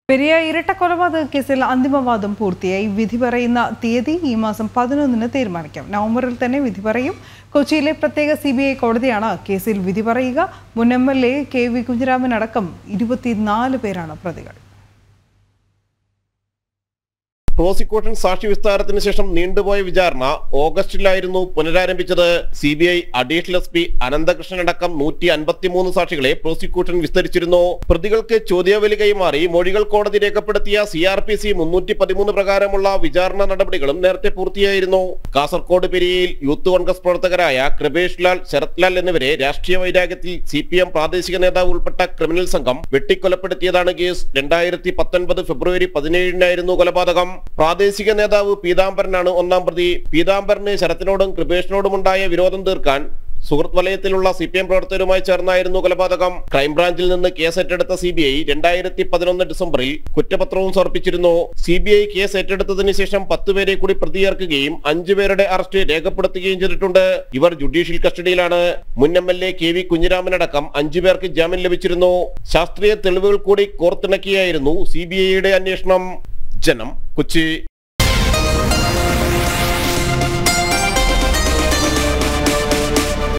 പെരിയ ഇരട്ടക്കൊലപാതക കേസിൽ അന്തിമവാദം പൂർത്തിയായി വിധി പറയുന്ന തീയതി ഈ മാസം പതിനൊന്നിന് തീരുമാനിക്കാം നവംബറിൽ തന്നെ വിധി പറയും കൊച്ചിയിലെ പ്രത്യേക സി കോടതിയാണ് കേസിൽ വിധി പറയുക മുൻ M L A K V Kunhiraman അടക്കം ഇരുപത്തിനാല് പേരാണ് പ്രതികൾ പ്രോസിക്യൂഷൻ സാക്ഷി വിസ്താരത്തിന് ശേഷം നീണ്ടുപോയ വിചാരണ ഓഗസ്റ്റിലായിരുന്നു പുനരാരംഭിച്ചത് C B I additional S P Ananthakrishnan അടക്കം നൂറ്റി അൻപത്തിമൂന്ന് സാക്ഷികളെ പ്രോസിക്യൂഷൻ വിസ്തരിച്ചിരുന്നു പ്രതികൾക്ക് ചോദ്യാവലി കൈമാറി മൊഴികൾ കോടതി രേഖപ്പെടുത്തിയ സി ആർ പി സി മുന്നൂറ്റി പതിമൂന്ന് പ്രകാരമുള്ള വിചാരണ നടപടികളും നേരത്തെ പൂർത്തിയായിരുന്നു കാസർകോട് പെരിയയിൽ യൂത്ത് കോൺഗ്രസ് പ്രവർത്തകരായ കൃപേഷ് ലാൽ ശരത് ലാൽ എന്നിവരെ രാഷ്ട്രീയ വൈരാഗ്യത്തിൽ സി പി എം പ്രാദേശിക നേതാവ് ഉൾപ്പെട്ട ക്രിമിനൽ സംഘം വെട്ടിക്കൊലപ്പെടുത്തിയതാണ് കേസ് രണ്ടായിരത്തി പത്തൊൻപത് ഫെബ്രുവരി പതിനേഴിനായിരുന്നു കൊലപാതകം പ്രാദേശിക നേതാവ് പീതാംബരനാണ് ഒന്നാം പ്രതി പീതാംബരന് ശരത്തിനോടും കൃപേഷിനോടുമുണ്ടായ വിരോധം തീർക്കാൻ സുഹൃത്ത് വലയത്തിലുള്ള സി പി എം പ്രവർത്തകരുമായി ചേർന്നായിരുന്നു കൊലപാതകം ക്രൈംബ്രാഞ്ചിൽ നിന്ന് കേസ് ഏറ്റെടുത്ത സി ബി ഐ രണ്ടായിരത്തി പതിനൊന്ന് ഡിസംബറിൽ കുറ്റപത്രവും സമർപ്പിച്ചിരുന്നു സി ബി ഐ കേസ് ഏറ്റെടുത്തതിന് ശേഷം പത്തുപേരെ കൂടി പ്രതിയേർക്കുകയും അഞ്ചുപേരുടെ അറസ്റ്റ് രേഖപ്പെടുത്തുകയും ചെയ്തിട്ടുണ്ട് ഇവർ ജുഡീഷ്യൽ കസ്റ്റഡിയിലാണ് മുൻ M L A K V കുഞ്ഞിരാമനടക്കം അഞ്ചുപേർക്ക് ജാമ്യം ലഭിച്ചിരുന്നു ശാസ്ത്രീയ തെളിവുകൾ കൂടി കോർത്തിണക്കിയായിരുന്നു സി ബി ഐയുടെ അന്വേഷണം ജനം കൊച്ചി